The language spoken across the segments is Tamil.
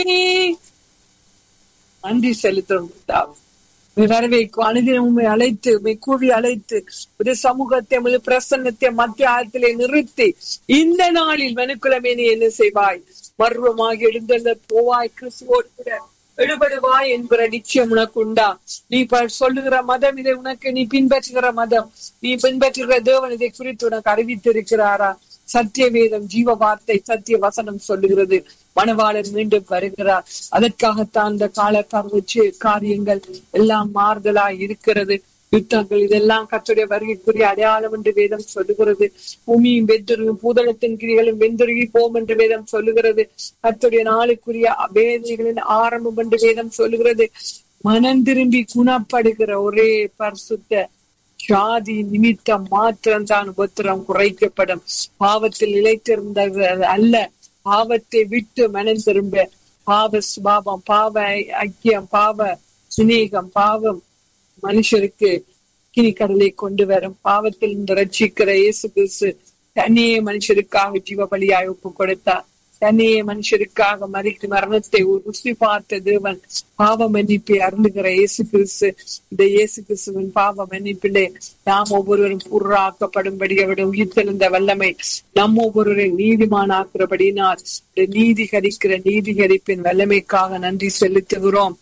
நன்றி செலுத்துறோம் பிதாவே. உம்மை வரவேற்கும் அனுதினம் உண்மை அழைத்து உண்மை கூவி அழைத்து ஒரு சமூகத்தை உமது பிரசன்னத்தை மத்திய ஆழத்திலே நிறுத்தி இந்த நாளில் மனுக்குலமே நீ என்ன செய்வாய் மர்வமாக எழுந்தெழுந்த போவாய் கிறிஸ்துவோடு கூட எடுபடுவாய் என்கிற நிச்சயம் உனக்கு உண்டா நீ இப்ப சொல்லுகிற மதம் இதை உனக்கு நீ பின்பற்றுகிற மதம் நீ பின்பற்றுகிற தேவன் இதை குறித்து உனக்கு அறிவித்திருக்கிறாரா சத்திய வேதம் ஜீவ வார்த்தை சத்திய வசனம் சொல்லுகிறது மணவாளர் மீண்டும் வருகிறார் அதற்காகத்தான் இந்த கால பருவச்சு காரியங்கள் எல்லாம் மாறுதலாய் இருக்கிறது யுத்தங்கள் இதெல்லாம் கத்துடைய வருகைக்குரிய அடையாளம் என்று வேதம் சொல்லுகிறது பூமியும் வெந்துருகும் பூதளத்தின் கிரிகளும் வெந்துருகி போம் என்று வேதம் சொல்லுகிறது கத்துடைய நாளுக்குரிய வேதனைகளின் ஆரம்பம் என்று வேதம் சொல்லுகிறது மனம் திரும்பி குணப்படுகிற ஒரே பரிசுத்த ஜாதி நிமித்தம் மாத்திரம் தான் உபத்திரம் குறைக்கப்படும் பாவத்தில் நிலைத்திருந்தது அல்ல பாவத்தை விட்டு மனம் திரும்ப பாவ சுபாவம் பாவ ஐக்கியம் பாவ சிநேகம் பாவம் மனுஷருக்கு கினி கடலை கொண்டு வரும் பாவத்தில் இருந்து ரட்சிக்கிற இயேசு கிறிஸ்து தன்னையே மனுஷருக்காக ஜீவ பலியாய் ஒப்பு கொடுத்தார் தன்னையே மனுஷருக்காக மறித்து மரணத்தை ருசி பார்த்த தேவன் பாவ மன்னிப்பை அருளுகிற இயேசு கிறிஸ்து இந்த இயேசு கிறிஸ்துவின் பாவ மன்னிப்பிலே நாம் ஒவ்வொருவரும் புறாக்கப்படும்படி அவருடைய உயிர்த்தெழுந்த வல்லமை நம் ஒவ்வொருவரை நீதிமானாக்குறபடினால் இந்த நீதிகரிக்கிற நீதிகரிப்பின் வல்லமைக்காக நன்றி செலுத்துகிறோம்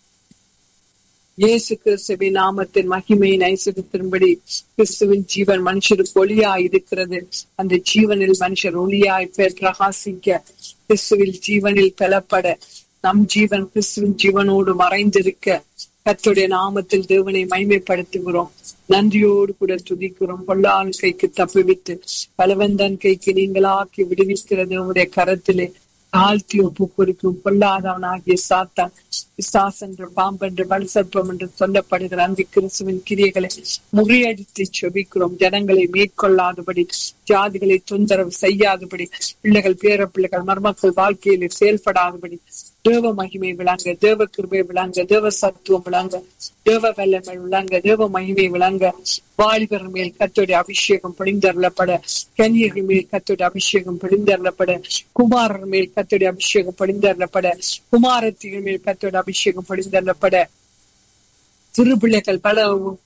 இயேசு கிறிஸ்துவின் நாமத்தின் மகிமையின் ஐசுகத்தின்படி கிறிஸ்துவின் ஜீவன் மனுஷருக்கு ஒளியாய் இருக்கிறது அந்த ஜீவனில் மனுஷர் ஒளியாய் பெயர் பிரகாசிக்க கிறிஸ்துவில் ஜீவனில் பெலப்பட நம் ஜீவன் கிறிஸ்துவின் ஜீவனோடு மறைந்திருக்க கத்துடைய நாமத்தில் தேவனை மைமைப்படுத்துகிறோம் நன்றியோடு கூட துதிக்கிறோம் பொல்லான் கைக்கு தப்புவித்து பலவந்தன் கைக்கு நீங்களாக்கி விடுவிக்கிறது உங்களுடைய கரத்திலே தாழ்த்தி ஒப்பு கொடுக்கும் பொல்லாதவனாகிய சாத்தான் பிசாஸ் என்று பாம்பென்று வலுசற்பம் என்று சொல்லப்படுகிற அந்த கிறிஸ்துவின் கிரியைகளை முறியடித்து செபிக்கிறோம் ஜனங்களை மேற்கொள்ளாதபடி ஜாதிகளை தொந்தரவு செய்யாதபடி பிள்ளைகள் பேர பிள்ளைகள் மர்மக்கள் வாழ்க்கையில் செயல்படாதபடி தேவ மகிமை விளங்க தேவ கிருபை விளங்க தேவ சத்துவம் விளங்க தேவ வல்லமை விளங்க தேவ மகிமை விளங்க வாலிபர் மேல் கத்தோடைய அபிஷேகம் பிடிந்தரப்பட கன்னியர்கள் மேல் கத்தோடைய அபிஷேகம் பிடிந்தரப்பட குமாரர் மேல் கத்தோடைய அபிஷேகம் பிடிந்தரப்பட குமாரத்திகள் மேல் கத்தோடைய அபிஷேகம் பிடிந்தரப்பட சிறு பிள்ளைகள் பல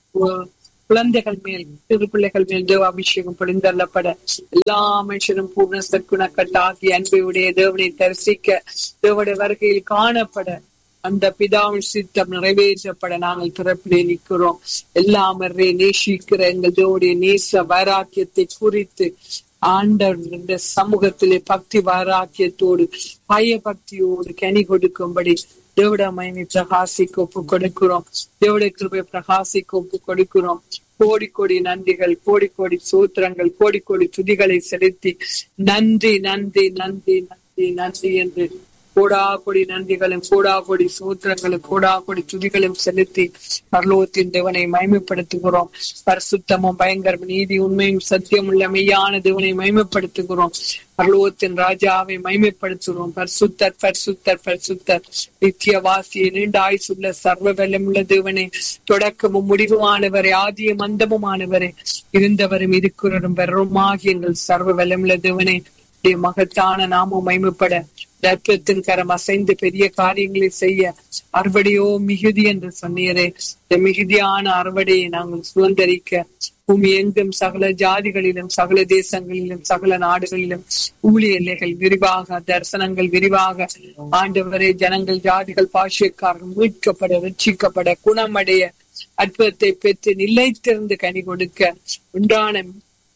குழந்தைகள் மேல் சிறு பிள்ளைகள் மேல் தேவ அபிஷேகம் பொழிந்தள்ளப்பட எல்லா மனுஷரும் பூர்ண சற்குணக்கட்டாகி அன்பை உடைய தேவனை தரிசிக்க தேவடைய வருகையில் காணப்பட அந்த பிதாவின் சித்தம் நிறைவேற்றப்பட நாங்கள் பிறப்பிலே நிற்கிறோம் எல்லாமரே நேசிக்கிற எங்கள் தேவடைய நேச வைராக்கியத்தை குறித்து ஆண்டவர் சமூகத்திலே பக்தி வைராக்கியத்தோடு பய பக்தியோடு கனி கொடுக்கும்படி தேவட மயமை பிரகாசிக்க ஒப்பு கொடுக்கிறோம் தேவட கிருபை பிரகாசிக்க ஒப்பு கொடுக்கிறோம் கோடி கோடி நன்றிகள் கோடி கோடி சூத்திரங்கள் கோடி கோடி துதிகளை செலுத்தி நன்றி நன்றி நன்றி நன்றி நன்றி என்று கோடா கொடி நன்றிகளும் கோடா கொடி சூத்திரங்களும் கோடா கொடி துதிகளும் செலுத்தி பரலோகத்தின் தேவனை மயமைப்படுத்துகிறோம் பரிசுத்தமும் பயங்கரம் நீதி உண்மையும் சத்தியம் உள்ள மெய்யான தேவனை மயமைப்படுத்துகிறோம் பரலோகத்தின் ராஜாவை மைமைப்படுத்துகிறோம் பரிசுத்தர் பரிசுத்தர் பரிசுத்தர் நித்திய வாசியை நீண்ட ஆயுசுள்ள சர்வ வெள்ளமுள்ள தேவனை தொடக்கமும் முடிவுமானவரை ஆதியும் அந்தமுமானவரை இருந்தவரும் இருக்கிறவரும் பெறருமாகி எங்கள் சர்வ வெள்ளமுள்ள தேவனை மகத்தான நாமம் மைமைப்பட தர்ப்பத்தின் கரம் அசைந்து பெரிய காரியங்களை செய்ய அறுவடையோ மிகுதி என்று சொன்னீரே இந்த மிகுதியான அறுவடையை நாங்கள் சுதந்திரிக்க பூமி எங்கும் சகல ஜாதிகளிலும் சகல தேசங்களிலும் சகல நாடுகளிலும் ஊழிய எல்லைகள் விரிவாக தரிசனங்கள் விரிவாக ஆண்டவரே ஜனங்கள் ஜாதிகள் பாஷைக்காரர்கள் மீட்கப்பட ரட்சிக்கப்பட குணமடைய அற்புதத்தை பெற்று நிலைத்திருந்து கனி கொடுக்க உண்டான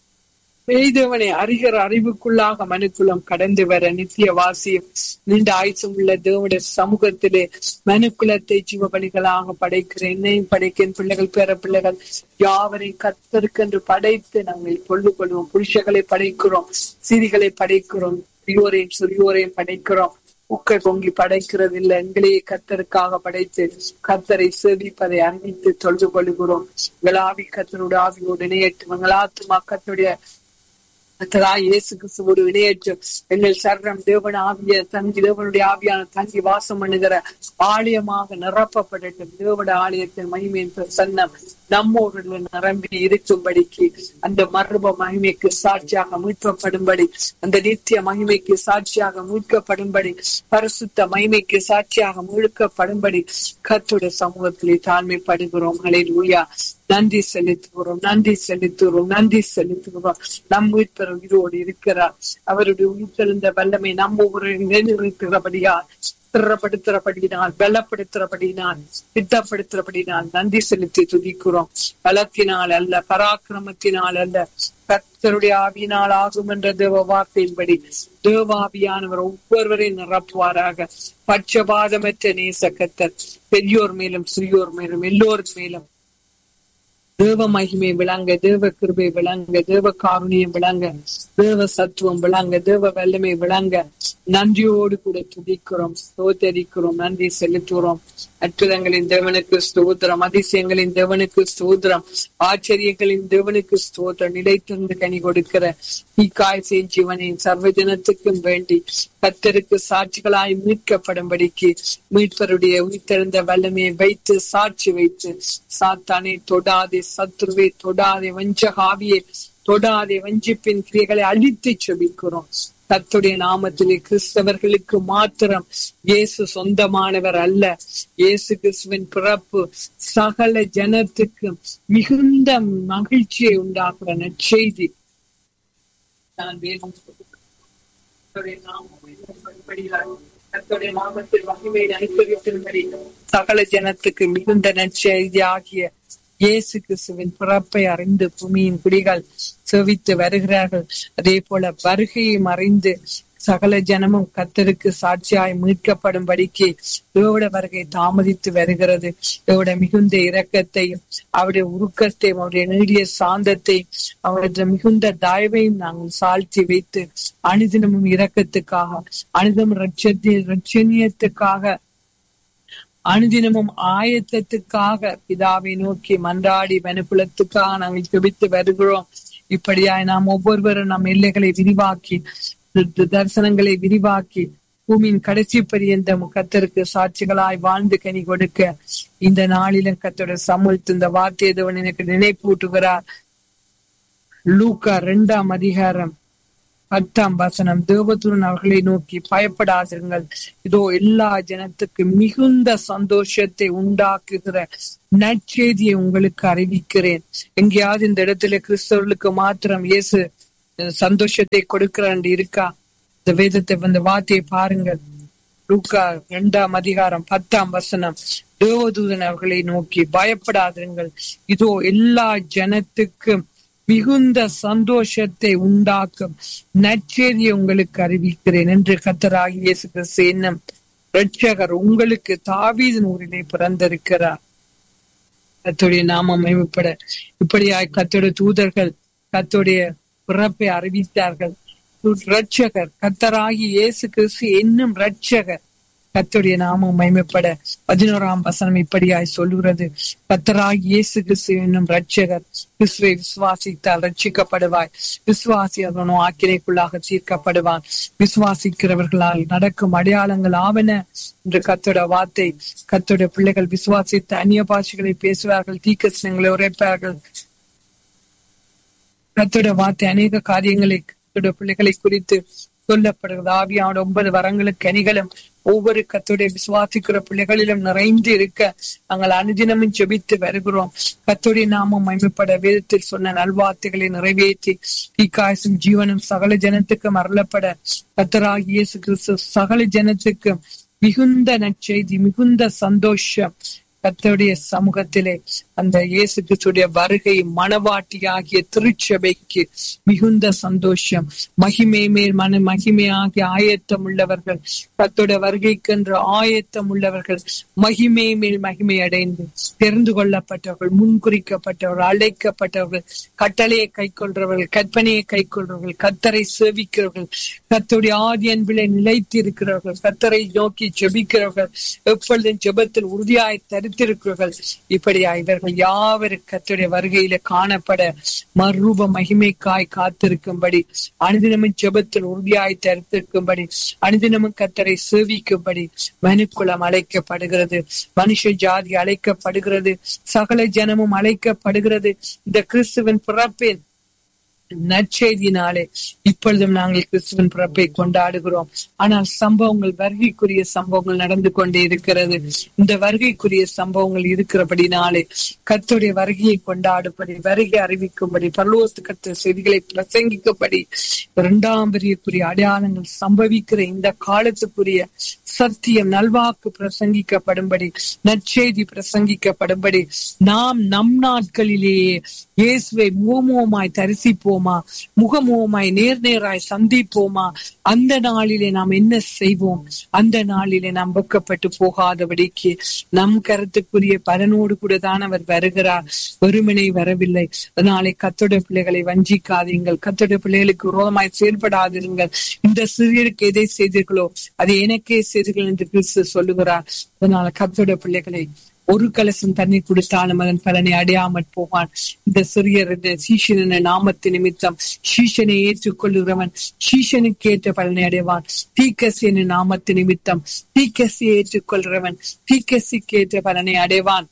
பெய்தவனை அறிகிற அறிவுக்குள்ளாக மனுக்குளம் கடந்து வர நித்திய வாசியம் நீண்ட ஆயுசம் உள்ள தேவடைய சமூகத்திலே மனுக்குலத்தை ஜீவபலிகளாக படைக்கிற என்னையும் படைக்கிறேன் பிள்ளைகள் பேர பிள்ளைகள் யாவரையும் கத்தருக்கென்று படைத்து நாங்கள் கொண்டு கொள்வோம் புருஷர்களை படைக்கிறோம் சிறிகளை படைக்கிறோம் பெரியோரையும் சிறியோரையும் படைக்கிறோம் உக்க பொங்கி படைக்கிறது இல்லை எங்களையே கத்தருக்காக படைத்து கத்தரை சேவிப்பதை அறிவித்து தொழுது கொள்கிறோம் விழாவி கத்தருடைய ஆவியோடு இணையட்டு மங்களாத்துமா கத்துடைய கர்த்தராய் இயேசு கிறிஸ்துவோடு இணையற்று எங்கள் சர்ரம் தேவன் ஆவிய தங்கி தேவனுடைய ஆவியான தங்கி வாசம் பண்ணுகிற ஆலயமாக நிரப்பப்படட்டும் தேவட ஆலயத்தின் மகிமையின் பிரசன்னம் நம்மோடு நிரம்பி இருக்கும்படிக்கு அந்த மர்ம மகிமைக்கு சாட்சியாக மீட்கப்படும்படி அந்த நித்திய மகிமைக்கு சாட்சியாக மீட்கப்படும்படி பரிசுத்த மகிமைக்கு சாட்சியாக மீட்கப்படும்படி கர்த்தருடைய சமூகத்திலே தாழ்மைப்படுகிறோம் ஹalleluya நன்றி செலுத்துகிறோம் நன்றி செலுத்துகிறோம் நன்றி செலுத்துகிறோம் நம் மீட்பர் உயிரோடு இருக்கிறார் அவருடைய உயிர்த்தெழுந்த வல்லமை நம்ம ஒரு நிலைநிறுத்துகிறபடியா ஸ்திரப்படுத்துறபடினால் பலப்படுத்துறபடினால் சித்தப்படுத்துறபடினால் நன்றி செலுத்தி துதிக்கிறோம் பலத்தினால் அல்ல பராக்கிரமத்தினால் அல்ல கர்த்தருடைய ஆவியினால் ஆகும் என்ற தேவ வார்த்தையின்படி தேவாவியானவர் ஒவ்வொருவரையும் நிரப்புவாராக பட்சபாதமற்ற நேச கத்தர் பெரியோர் மேலும் சிறியோர் மேலும் எல்லோர் மேலும் தேவ மகிமை விளங்க தேவ கிருபை விளங்க தேவ காருணியம் விளங்க தேவ சத்துவம் விளங்க தேவ வல்லமை விளங்க நன்றியோடு கூட துதிக்கிறோம் ஸ்தோத்தரிக்கிறோம் நன்றி செலுத்துகிறோம் அற்புதங்களின் தேவனுக்கு ஸ்தோத்திரம் அதிசயங்களின் தேவனுக்கு ஸ்தோத்திரம் ஆச்சரியங்களின் தேவனுக்கு ஸ்தோத்திரம் நிலைத்திருந்து கனி கொடுக்கிற தீக்காய் ஜீவனின் சர்வஜனத்துக்கும் வேண்டி கத்தருக்கு சாட்சிகளாய் மீட்கப்படும்படிக்கு மீட்பருடைய உயிர்த்தெழுந்த வல்லமையை வைத்து சாட்சி வைத்து சாத்தானை தொடாதே சத்ருவை தொடாதே வஞ்சகாவியை தொடாதே வஞ்சிப்பின் கிரியைகளை அழித்து செபிக்கிறோம் கத்துடைய நாமத்திலே கிறிஸ்தவர்களுக்கு மாத்திரம் இயேசு சொந்தமானவர் அல்ல இயேசு கிறிஸ்துவின் பிறப்பு சகல ஜனத்துக்கு மிகுந்த மகிழ்ச்சியை உண்டாக்குற நற்செய்தி நான் வேதம் கர்த்தருடைய நாமத்தில் மகிமை அனுப்பவித்திரும்படி சகல ஜனத்துக்கு மிகுந்த நற்செய்தி ஆகிய இயேசு கிறிஸ்துவின் பிறப்பை அறிந்து பூமியின் குடிகள் செவித்து வருகிறார்கள் அதே போல வருகையை மறைந்து சகல ஜனமும் கத்தருக்கு சாட்சியாய் மீட்கப்படும்படிக்கு தேவட வருகை தாமதித்து வருகிறது தேவட மிகுந்த இரக்கத்தையும் அவருடைய உருக்கத்தையும் அவருடைய நீடிய சாந்தத்தையும் அவருடைய மிகுந்த தயவையும் நாங்கள் சாழ்த்தி வைத்து அனுதினமும் இரக்கத்துக்காக அனுதினம் ரட்சணியத்துக்காக அனுதினமும் ஆயத்தத்துக்காக பிதாவை நோக்கி மன்றாடி மனுக்குலத்துக்காக நாங்கள் ஜெபித்து வருகிறோம் இப்படியாய் நாம் ஒவ்வொருவரும் நம் எல்லைகளை விரிவாக்கி தரிசனங்களை விரிவாக்கி பூமியின் கடைசி பரியந்த கத்தருக்கு சாட்சிகளாய் வாழ்ந்து கனி கொடுக்க இந்த நாளிலும் கத்தோட சமூகத்து இந்த வார்த்தை தேவன் எனக்கு நினைப்பூட்டுகிறார் லூக்கா இரண்டாம் அதிகாரம் பத்தாம் வசனம் தேவதூரன் அவர்களை நோக்கி பயப்படாதிருங்கள் இதோ எல்லா ஜனத்துக்கு மிகுந்த சந்தோஷத்தை உண்டாக்குகிற நற்செய்தியை உங்களுக்கு அறிவிக்கிறேன் எங்கேயாவது இந்த இடத்துல கிறிஸ்தவர்களுக்கு மாத்திரம் இயேசு சந்தோஷத்தை கொடுக்கிறான் இருக்கா இந்த வேதத்தை இந்த வார்த்தையை பாருங்கள் லூக்கா இரண்டாம் அதிகாரம் பத்தாம் வசனம் தேவதூதன் அவர்களை நோக்கி பயப்படாதிருங்கள் இதோ எல்லா ஜனத்துக்கும் மிகுந்த சந்தோஷத்தை உண்டாக்கும் நற்செய்தியை உங்களுக்கு அறிவிக்கிறேன் என்று கத்தராகி இயேசு கிறிஸ்து என்னும் ரட்சகர் உங்களுக்கு தாவீதின் ஊரிலே பிறந்திருக்கிறார் கத்துடைய நாமம் அமைப்பட இப்படியாய் கத்தோட தூதர்கள் கத்துடைய பிறப்பை அறிவித்தார்கள் ரட்சகர் கத்தராகி இயேசு கிறிஸ்து என்னும் ரட்சகர் கத்துடைய நாமம் மைமைப்பட பதினோராம் வசனம் இப்படியாய் சொல்லுகிறது கத்தராகி இயேசு கிறிஸ்து என்னும் ரட்சகர் கிறிஸ்துவை விசுவாசித்தால் ரட்சிக்கப்படுவாய் விசுவாசி அதனும் ஆக்கினைக்குள்ளாக தீர்க்கப்படுவான் விசுவாசிக்கிறவர்களால் நடக்கும் அடையாளங்கள் ஆவன என்று கத்தோட வார்த்தை கத்தோட பிள்ளைகள் விசுவாசித்த அந்நிய பாஷைகளை பேசுவார்கள் தீக்கசனங்களை உரைப்பார்கள் கத்தோட வார்த்தை அநேக காரியங்களை கத்தோட பிள்ளைகளை குறித்து சொல்லப்படுகிறது ஆவியான ஒன்பது வரங்களுக்கு அணிகளும் ஒவ்வொரு கத்துடைய விசுவாசிக்கிற பிள்ளைகளிலும் நிறைந்து இருக்க நாங்கள் அனுதினமும் ஜெபித்து வருகிறோம் கத்துடைய நாமம் மைமைப்பட வேதத்தில் சொன்ன நல்வார்த்தைகளை நிறைவேற்றி தீக்காயசும் ஜீவனும் சகல ஜனத்துக்கும் அருளப்பட கத்தராகி இயேசு கிறிஸ்து சகல ஜனத்துக்கு மிகுந்த நற்செய்தி மிகுந்த சந்தோஷம் கத்தருடைய சமூகத்திலே அந்த இயேசு கிறிஸ்துடைய வருகை மனவாட்டி ஆகிய திருச்சபைக்கு மிகுந்த சந்தோஷம் மகிமை மேல் மன மகிமையாகிய ஆயத்தம் உள்ளவர்கள் கத்தோட வருகைக்கென்று ஆயத்தம் உள்ளவர்கள் மகிமை மேல் மகிமை அடைந்து தெரிந்து கொள்ளப்பட்டவர்கள் முன்குறிக்கப்பட்டவர்கள் அழைக்கப்பட்டவர்கள் கட்டளையை கை கொள்றவர்கள் கற்பனையை கை கொள்றவர்கள் கத்தரை சேவிக்கிறவர்கள் கத்தோடைய ஆதி அன்பிலே நிலைத்து இருக்கிறவர்கள் கத்தரை நோக்கி ஜெபிக்கிறவர்கள் எப்பொழுதும் ஜெபத்தில் உறுதியாய் தரித்து காத்திருக்கிறீர்கள் இப்படியா இவர்கள் யாவரும் கர்த்தருடைய வருகையில காணப்பட மறுரூப மகிமைக்காய் காத்திருக்கும்படி அனுதினமும் ஜெபத்தில் உறுதியாய் தரித்திருக்கும்படி அனுதினமும் கத்தரை சேவிக்கும்படி மனுக்குலம் அழைக்கப்படுகிறது மனுஷ ஜாதி அழைக்கப்படுகிறது சகல ஜனமும் அழைக்கப்படுகிறது இந்த கிறிஸ்துவின் பிறப்பில் நற்செய்தினாலே இப்பொழுதும் நாங்கள் கிறிஸ்துவின் பிறப்பை கொண்டாடுகிறோம் ஆனால் சம்பவங்கள் வருகைக்குரிய சம்பவங்கள் நடந்து கொண்டே இருக்கிறது இந்த வருகைக்குரிய சம்பவங்கள் இருக்கிறபடினாலே கர்த்தருடைய வருகையை கொண்டாடும்படி வருகை அறிவிக்கும்படி பரலோகத்து கத்த செய்திகளை பிரசங்கிக்கும்படி இரண்டாம் பெரியக்குரிய அடையாளங்கள் சம்பவிக்கிற இந்த காலத்துக்குரிய சத்தியம் நல்வாக்கு பிரசங்கிக்கப்படும்படி நற்செய்தி பிரசங்கிக்கப்படும்படி நாம் நம் நாட்களிலேயே இயேசுவை முகமுகமாய் தரிசிப்போமா முகமுகமாய் நேர் நேராய் சந்திப்போமா அந்த நாளிலே நாம் என்ன செய்வோம் அந்த நாளிலே நாம் வெக்கப்பட்டு போகாதபடிக்கு நம் கருத்துக்குரிய பலனோடு கூட தான் அவர் வருகிறார் வெறுமனை வரவில்லை அதனாலே கத்தோட பிள்ளைகளை வஞ்சிக்காதீங்கள் கத்தோட பிள்ளைகளுக்கு விரோதமாய் செயல்படாதிருங்கள் இந்த சிறியருக்கு எதை செய்தீர்களோ அதை எனக்கே செய்தீர்கள் என்று கிறிஸ்து சொல்லுகிறார் அதனால கத்தோட பிள்ளைகளை ஒரு கலசம் தண்ணி குடித்தாலும் அதன் பலனை அடையாமற் போவான் இந்த சிறியர் இந்த சீஷன் என்ற நாமத்து நிமித்தம் சீஷனை ஏற்றுக்கொள்கிறவன் சீஷனுக்கு ஏற்ற பலனை அடைவான் தீக்கசி என்ற நாமத்து நிமித்தம் தீக்கசி ஏற்றுக்கொள்கிறவன் தீக்கசிக்கு ஏற்ற பலனை அடைவான்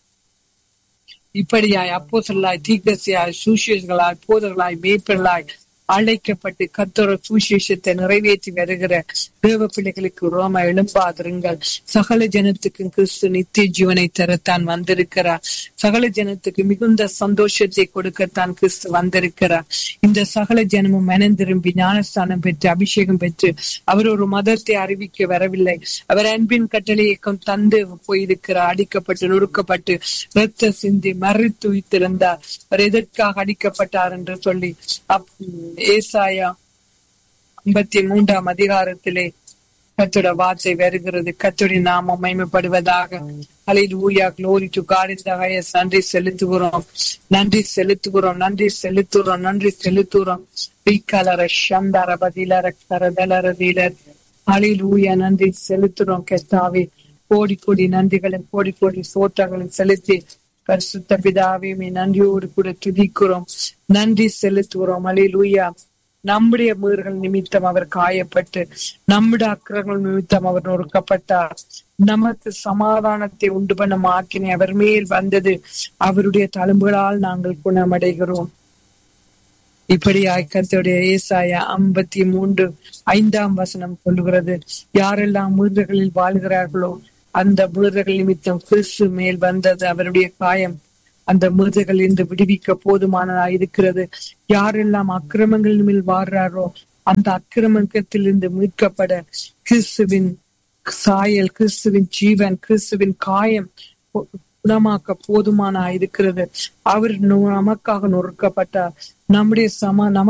இப்படியாய் அப்போ சொல்லாய் தீக்கசியாய் சூஷியர்களாய் போதர்களாய் மேய்ப்பர்களாய் அழைக்கப்பட்டு கத்தோர சுவிசேஷத்தை நிறைவேற்றி வருகிற தேவ பிள்ளைகளுக்கு ரோம எழும்பாதிருங்கள் சகல ஜனத்துக்கும் கிறிஸ்து நித்திய ஜீவனை தரத்தான் வந்திருக்கிறார் சகல ஜனத்துக்கு மிகுந்த சந்தோஷத்தை கொடுக்கத்தான் கிறிஸ்து வந்திருக்கிறார் இந்த சகல ஜனமும் மனம் திரும்பி ஞானஸ்தானம் பெற்று அபிஷேகம் பெற்று அவர் ஒரு மதத்தை அறிவிக்க வரவில்லை அவர் அன்பின் கட்டளையை தந்து போயிருக்கிறார் அடிக்கப்பட்டு நொறுக்கப்பட்டு இரத்த சிந்தி மறித்து வைத்திருந்தார் அவர் எதற்காக அடிக்கப்பட்டார் என்று சொல்லி அப் ஏசாயா ஐம்பத்தி மூன்றாம் அதிகாரத்திலே கத்தோட வார்த்தை வருகிறது கத்தோடி நாம மைமைப்படுவதாக அலையிலூயா க்ளோரி டு காட் இந்த ஹையஸ் நன்றி செலுத்துகிறோம் நன்றி செலுத்துகிறோம் நன்றி செலுத்துகிறோம் நன்றி செலுத்துகிறோம் ரீகாலர சந்தார பதிலர கரதலர தீலர் அலையிலூயா நன்றி செலுத்துறோம் கெத்தாவே கோடி கோடி நன்றிகளும் கோடி கோடி சோற்றங்களும் செலுத்தி பரிசுத்த பிதாவே நன்றியோடு கூட துதிக்கிறோம் நன்றி செலுத்துகிறோம் அலையிலூயா நம்முடைய மீறுகள் நிமித்தம் அவர் காயப்பட்டு நம்முடைய அக்கிரங்கள் நிமித்தம் அவர் நொறுக்கப்பட்டார் நமக்கு சமாதானத்தை உண்டு பண்ண ஆக்கினை அவர் மேல் வந்தது அவருடைய தழும்புகளால் நாங்கள் குணமடைகிறோம் இப்படியாய் கர்த்தருடைய ஏசாயா ஐம்பத்தி மூன்று ஐந்தாம் வசனம் சொல்லுகிறது யாரெல்லாம் மீறுகளில் வாழ்கிறார்களோ அந்த மீறுகள் நிமித்தம் கிறிஸ்து மேல் வந்தது அவருடைய காயம் அந்த மிருதுகள் இருந்து விடுவிக்க போதுமானதா இருக்கிறது யாரெல்லாம் அக்கிரமங்கள் மேல் வாழ்றாரோ அந்த அக்கிரமத்திலிருந்து மீட்கப்பட கிறிஸ்துவின் சாயல் கிறிஸ்துவின் ஜீவன் கிறிஸ்துவின் காயம் குணமாக்க போதுமான இருக்கிறது அவர் நமக்காக நொறுக்கப்பட்டார் நம்முடைய சம நம